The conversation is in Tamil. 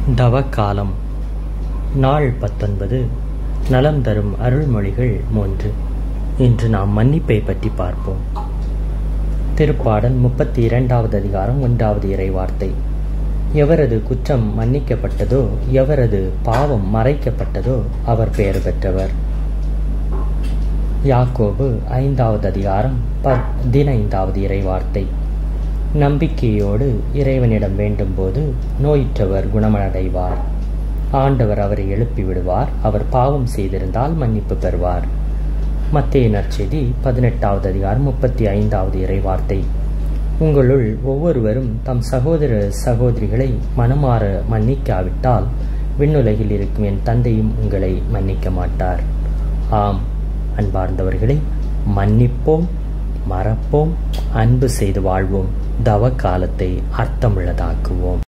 தவக்காலம் நாள் பத்தொன்பது நலம் தரும் அருள்மொழிகள் மூன்று இன்று நாம் மன்னிப்பை பற்றி பார்ப்போம் திருப்பாடல் முப்பத்தி இரண்டாவது அதிகாரம் ஒன்றாவது இறைவார்த்தை எவரது குற்றம் மன்னிக்கப்பட்டதோ எவரது பாவம் மறைக்கப்பட்டதோ அவர் பெயர் பெற்றவர் யாக்கோபு ஐந்தாவது அதிகாரம் பதினைந்தாவது இறைவார்த்தை நம்பிக்கையோடு இறைவனிடம் வேண்டும்போது நோயிற்றவர் குணமடைவார் ஆண்டவர் அவரை எழுப்பி விடுவார் அவர் பாவம் செய்திருந்தால் மன்னிப்பு பெறுவார் மத்திய நற்செய்தி பதினெட்டாவது அதிகாரம் முப்பத்தி ஐந்தாவது இறைவார்த்தை உங்களுள் ஒவ்வொருவரும் தம் சகோதர சகோதரிகளை மனமாற மன்னிக்காவிட்டால் விண்ணுலகில் இருக்கும் என் தந்தையும் உங்களை மன்னிக்க மாட்டார் ஆம் அன்பார்ந்தவர்களே மன்னிப்போம் மறப்போம் அன்பு செய்து வாழ்வோம் தவ காலத்தை அர்த்தமுள்ளதாக்குவோம்